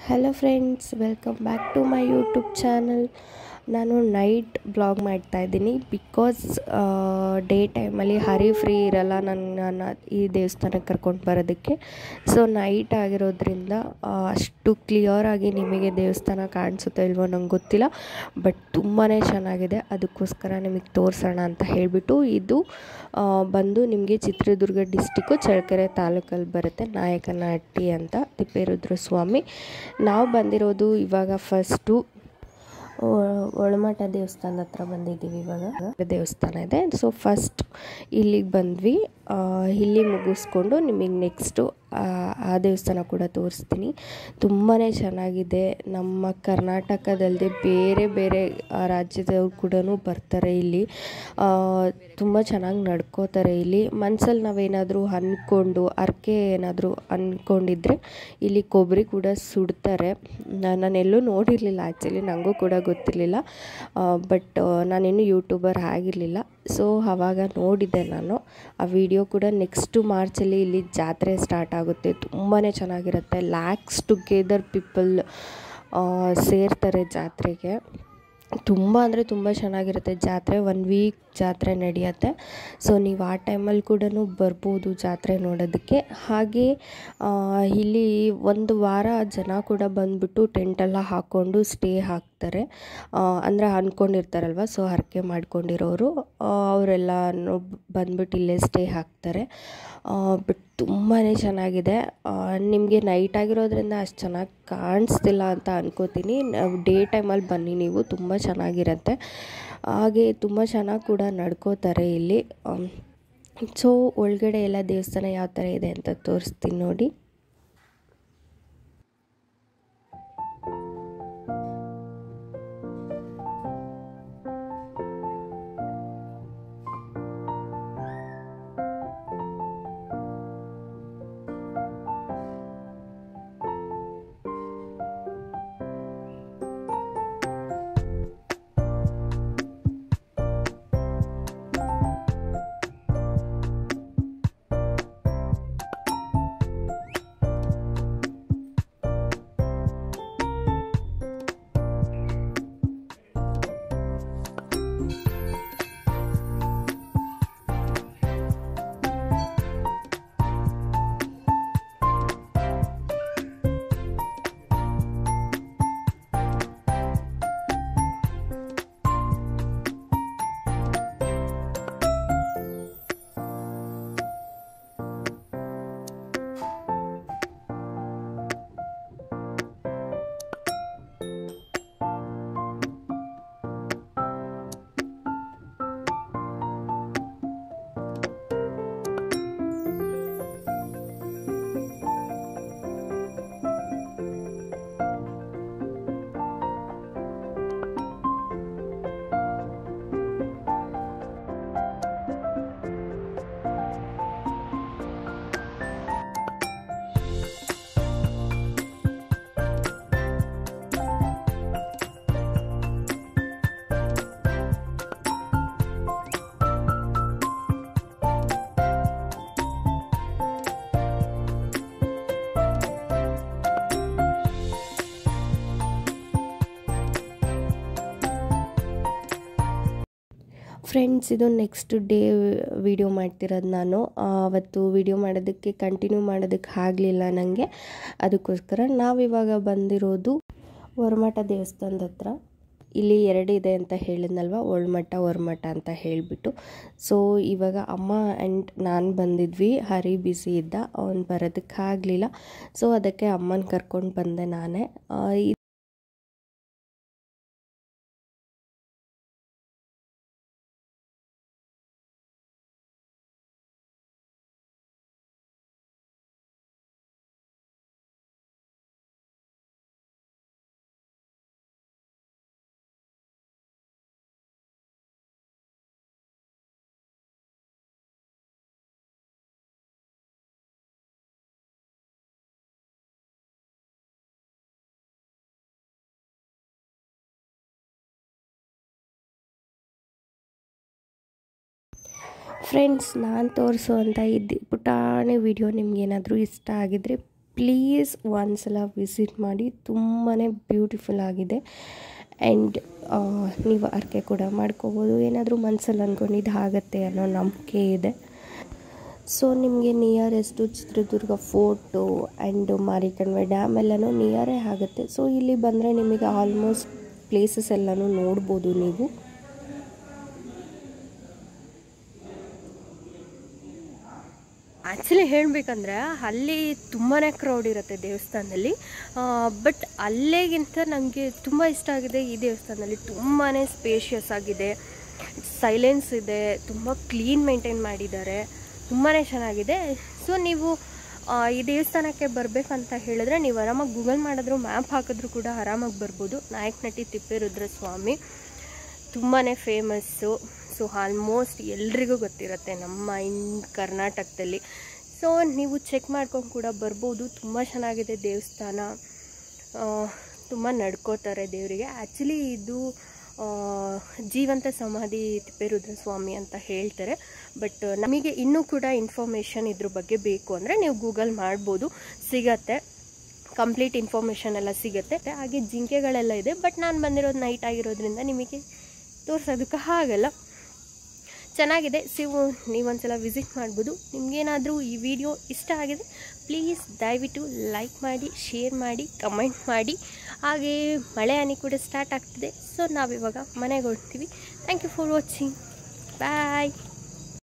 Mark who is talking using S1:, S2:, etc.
S1: hello friends welcome back to my YouTube channel ನಾನು night blog ಮಾಡ್ತಾ ಇದ್ದೀನಿ because day ಟೈಮಲ್ಲಿ ಹರಿ ಫ್ರೀ ಇರಲ್ಲ ನನ್ನ ಈ ದೇವಸ್ಥಾನಕ್ಕೆ ಕರ್ಕೊಂಡು ಬರೋದಕ್ಕೆ ಸೊ ನೈಟ್ ಆಗಿರೋದ್ರಿಂದ ಆ, ಅಷ್ಟು ಕ್ಲಿಯರಾಗಿ ನಿಮಗೆ ದೇವಸ್ಥಾನ ಕಾಣಿಸುತ್ತೋ ಇಲ್ವೋ ನಂಗೆ ಗೊತ್ತಿಲ್ಲ ಬಟ್ ತುಂಬಾ ಚೆನ್ನಾಗಿದೆ ಅದಕ್ಕೋಸ್ಕರ ನಿಮಗೆ ತೋರಿಸೋಣ ಅಂತ ಹೇಳಿಬಿಟ್ಟು ಇದು ಆ, ಬಂದು ನಿಮಗೆ ಚಿತ್ರದುರ್ಗ ಡಿಸ್ಟಿಕ್ಕು ಚಳ್ಳಕೆರೆ ತಾಲೂಕಲ್ಲಿ ಬರುತ್ತೆ ನಾಯಕನಹಟ್ಟಿ ಅಂತ ತಿಪ್ಪೇರುದ್ರ ಸ್ವಾಮಿ ನಾವು ಬಂದಿರೋದು ಇವಾಗ ಫಸ್ಟು ಒಳಮಠ ದೇವಸ್ಥಾನದ ಹತ್ರ ಬಂದಿದ್ದೀವಿ ಇವಾಗ ದೇವಸ್ಥಾನ ಇದೆ ಸೊ ಫಸ್ಟ್ ಇಲ್ಲಿಗೆ ಬಂದ್ವಿ ಆ, ಇಲ್ಲಿ ಮುಗಿಸ್ಕೊಂಡು ನಿಮಗೆ ನೆಕ್ಸ್ಟು ಆ ದೇವಸ್ಥಾನ ಕೂಡ ತೋರಿಸ್ತೀನಿ ತುಂಬಾ ಚೆನ್ನಾಗಿದೆ ನಮ್ಮ ಕರ್ನಾಟಕದಲ್ಲದೆ ಬೇರೆ ಬೇರೆ ಆ, ರಾಜ್ಯದವ್ರು ಕೂಡ ಬರ್ತಾರೆ ಇಲ್ಲಿ ತುಂಬ ಚೆನ್ನಾಗಿ ನಡ್ಕೋತಾರೆ ಇಲ್ಲಿ ಮನ್ಸಲ್ಲಿ ನಾವೇನಾದರೂ ಅಂದ್ಕೊಂಡು ಅರ್ಕೆ ಏನಾದರೂ ಅಂದ್ಕೊಂಡಿದ್ರೆ ಇಲ್ಲಿ ಕೊಬ್ಬರಿ ಕೂಡ ಸುಡ್ತಾರೆ ನಾನೆಲ್ಲೂ ನೋಡಿರಲಿಲ್ಲ ಆ್ಯಕ್ಚುಲಿ ನನಗೂ ಕೂಡ ಗೊತ್ತಿರಲಿಲ್ಲ ಬಟ್ ನಾನಿನ್ನೂ ಯೂಟ್ಯೂಬರ್ ಆಗಿರಲಿಲ್ಲ ಸೊ ಆವಾಗ ನೋಡಿದ್ದೆ ನಾನು ಆ ವಿಡಿಯೋ ಕೂಡ ನೆಕ್ಸ್ಟು ಮಾರ್ಚಲ್ಲಿ ಇಲ್ಲಿ ಜಾತ್ರೆ ಸ್ಟಾರ್ಟ್ ಆಗುತ್ತೆ ತುಂಬಾ ಚೆನ್ನಾಗಿರುತ್ತೆ ಲ್ಯಾಕ್ಸ್ ಟುಗೆದರ್ ಪೀಪಲ್ ಸೇರ್ತಾರೆ ಜಾತ್ರೆಗೆ ತುಂಬ ಅಂದರೆ ತುಂಬ ಚೆನ್ನಾಗಿರುತ್ತೆ ಜಾತ್ರೆ ಒನ್ ವೀಕ್ ಜಾತ್ರೆ ನಡೆಯುತ್ತೆ ಸೊ ನೀವು ಆ ಟೈಮಲ್ಲಿ ಕೂಡ ಬರ್ಬೋದು ಜಾತ್ರೆ ನೋಡೋದಕ್ಕೆ ಹಾಗೆ ಆ, ಇಲ್ಲಿ ಒಂದು ವಾರ ಜನ ಕೂಡ ಬಂದುಬಿಟ್ಟು ಟೆಂಟೆಲ್ಲ ಹಾಕ್ಕೊಂಡು ಸ್ಟೇ ಹಾಕ್ತಾರೆ ಅಂದರೆ ಅಂದ್ಕೊಂಡಿರ್ತಾರಲ್ವ ಸೊ ಹರಕೆ ಮಾಡ್ಕೊಂಡಿರೋರು ಆ, ಅವರೆಲ್ಲ ಬಂದ್ಬಿಟ್ಟು ಇಲ್ಲೇ ಸ್ಟೇ ಹಾಕ್ತಾರೆ ಬಟ್ ತುಂಬಾ ಚೆನ್ನಾಗಿದೆ ನಿಮಗೆ ನೈಟ್ ಆಗಿರೋದ್ರಿಂದ ಅಷ್ಟು ಚೆನ್ನಾಗಿ ಕಾಣಿಸ್ತಿಲ್ಲ ಅಂತ ಅನ್ಕೋತೀನಿ ಡೇ ಟೈಮಲ್ಲಿ ಬನ್ನಿ ನೀವು ತುಂಬ ಚೆನ್ನಾಗಿರುತ್ತೆ ಹಾಗೆ ತುಂಬ ಚೆನ್ನಾಗಿ ಕೂಡ ನಡ್ಕೋತಾರೆ ಇಲ್ಲಿ ಸೊ ಒಳಗಡೆ ಎಲ್ಲ ದೇವಸ್ಥಾನ ಯಾವ ಥರ ಇದೆ ಅಂತ ತೋರಿಸ್ತೀನಿ ನೋಡಿ ಫ್ರೆಂಡ್ಸ್ ಇದು ನೆಕ್ಸ್ಟ್ ಡೇ ವಿಡಿಯೋ ಮಾಡ್ತಿರೋದು ನಾನು ಅವತ್ತು ವಿಡಿಯೋ ಮಾಡೋದಕ್ಕೆ ಕಂಟಿನ್ಯೂ ಮಾಡೋದಕ್ಕೆ ಆಗಲಿಲ್ಲ ನನಗೆ ಅದಕ್ಕೋಸ್ಕರ ನಾವಿವಾಗ ಬಂದಿರೋದು ಹೊರಮಠ ದೇವಸ್ಥಾನದ ಹತ್ರ ಇಲ್ಲಿ ಎರಡಿದೆ ಅಂತ ಹೇಳಿದ್ನಲ್ವ ಒಳಮಠ ಹೊರಮಠ ಅಂತ ಹೇಳಿಬಿಟ್ಟು ಸೊ ಇವಾಗ ಅಮ್ಮ ಆ್ಯಂಡ್ ನಾನು ಬಂದಿದ್ವಿ ಹರಿ ಬಿಸಿ ಇದ್ದ ಅವ್ನು ಬರೋದಕ್ಕಾಗಲಿಲ್ಲ ಸೊ ಅದಕ್ಕೆ ಅಮ್ಮನ ಕರ್ಕೊಂಡು ಬಂದೆ ನಾನೇ ಆ, ಇ- ಫ್ರೆಂಡ್ಸ್ ನಾನು ತೋರಿಸುವಂಥ ಇದು ಪುಟಾಣಿ ವಿಡಿಯೋ ನಿಮ್ಗೇನಾದರೂ ಇಷ್ಟ ಆಗಿದ್ರೆ ಪ್ಲೀಸ್ ಒಂದ್ಸಲ ವಿಸಿಟ್ ಮಾಡಿ ತುಂಬಾ ಬ್ಯೂಟಿಫುಲ್ ಆಗಿದೆ ಆ್ಯಂಡ್ ನೀವು ಅರ್ಕೆ ಕೂಡ ಮಾಡ್ಕೋಬೋದು ಏನಾದರೂ ಮನಸ್ಸಲ್ಲಿ ಅಂದ್ಕೊಂಡಿದ್ದು ಆಗುತ್ತೆ ಅನ್ನೋ ನಂಬಿಕೆ ಇದೆ ಸೊ ನಿಮಗೆ nearest Chitradurga fort and Marikanive dam ಎಲ್ಲನೂ ನಿಯರೇ ಆಗುತ್ತೆ ಸೊ ಇಲ್ಲಿ ಬಂದರೆ ನಿಮಗೆ ಆಲ್ಮೋಸ್ಟ್ ಪ್ಲೇಸಸ್ ಎಲ್ಲನೂ ನೋಡ್ಬೋದು ನೀವು ಆ್ಯಕ್ಚುಲಿ ಹೇಳಬೇಕಂದ್ರೆ ಅಲ್ಲಿ ತುಂಬಾ ಕ್ರೌಡ್ ಇರುತ್ತೆ ದೇವಸ್ಥಾನದಲ್ಲಿ ಬಟ್ ಅಲ್ಲೇಗಿಂತ ನನಗೆ ತುಂಬ ಇಷ್ಟ ಆಗಿದೆ ಈ ದೇವಸ್ಥಾನದಲ್ಲಿ ತುಂಬಾ ಸ್ಪೇಷಿಯಸ್ ಆಗಿದೆ ಸೈಲೆನ್ಸ್ ಇದೆ ತುಂಬ ಕ್ಲೀನ್ ಮೇಂಟೈನ್ ಮಾಡಿದ್ದಾರೆ ತುಂಬಾ ಚೆನ್ನಾಗಿದೆ ಸೊ ನೀವು ಆ, ಈ ದೇವಸ್ಥಾನಕ್ಕೆ ಬರಬೇಕಂತ ಹೇಳಿದ್ರೆ ನೀವು ಆರಾಮಾಗಿ ಗೂಗಲ್ ಮಾಡಿದ್ರು ಮ್ಯಾಪ್ ಹಾಕಿದ್ರು ಕೂಡ ಆರಾಮಾಗಿ ಬರ್ಬೋದು ನಾಯಕನಟಿ ತಿಪ್ಪೇರುದ್ರ ಸ್ವಾಮಿ ತುಂಬಾ ಫೇಮಸ್ಸು ಸೊ ಆಲ್ಮೋಸ್ಟ್ ಎಲ್ರಿಗೂ ಗೊತ್ತಿರುತ್ತೆ ನಮ್ಮ ಇನ್ ಕರ್ನಾಟಕದಲ್ಲಿ ಸೊ ನೀವು ಚೆಕ್ ಮಾಡ್ಕೊಂಡು ಕೂಡ ಬರ್ಬೋದು ತುಂಬ ಚೆನ್ನಾಗಿದೆ ದೇವಸ್ಥಾನ ತುಂಬ ನಡ್ಕೋತಾರೆ ದೇವರಿಗೆ ಆ್ಯಕ್ಚುಲಿ ಇದು ಆ, ಜೀವಂತ ಸಮಾಧಿ ತಿಪ್ಪೇರುದ್ರ ಸ್ವಾಮಿ ಅಂತ ಹೇಳ್ತಾರೆ ಬಟ್ ನಮಗೆ ಇನ್ನೂ ಕೂಡ ಇನ್ಫಾರ್ಮೇಷನ್ ಇದ್ರ ಬಗ್ಗೆ ಬೇಕು ಅಂದರೆ ನೀವು ಗೂಗಲ್ ಮಾಡ್ಬೋದು ಸಿಗತ್ತೆ ಕಂಪ್ಲೀಟ್ ಇನ್ಫಾರ್ಮೇಷನ್ ಎಲ್ಲ ಸಿಗುತ್ತೆ ಹಾಗೆ ಜಿಂಕೆಗಳೆಲ್ಲ ಇದೆ ಬಟ್ ನಾನು ಬಂದಿರೋದು ನೈಟ್ ಆಗಿರೋದ್ರಿಂದ ನಿಮಗೆ ತೋರ್ಸೋದಕ್ಕೆ ಆಗಲ್ಲ ಚೆನ್ನಾಗಿದೆ ಸಿವು ನೀವೊಂದ್ಸಲ ವಿಸಿಟ್ ಮಾಡ್ಬೋದು ನಿಮಗೇನಾದರೂ ಈ ವಿಡಿಯೋ ಇಷ್ಟ ಆಗಿದೆ ಪ್ಲೀಸ್ ದಯವಿಟ್ಟು ಲೈಕ್ ಮಾಡಿ ಶೇರ್ ಮಾಡಿ ಕಮೆಂಟ್ ಮಾಡಿ ಹಾಗೆ ಮಳೆ ಹನಿ ಕೂಡ ಸ್ಟಾರ್ಟ್ ಆಗ್ತಿದೆ ಸೊ ನಾವಿವಾಗ ಮನೆಗೆ ಹೊರಡ್ತೀವಿ thank you for watching bye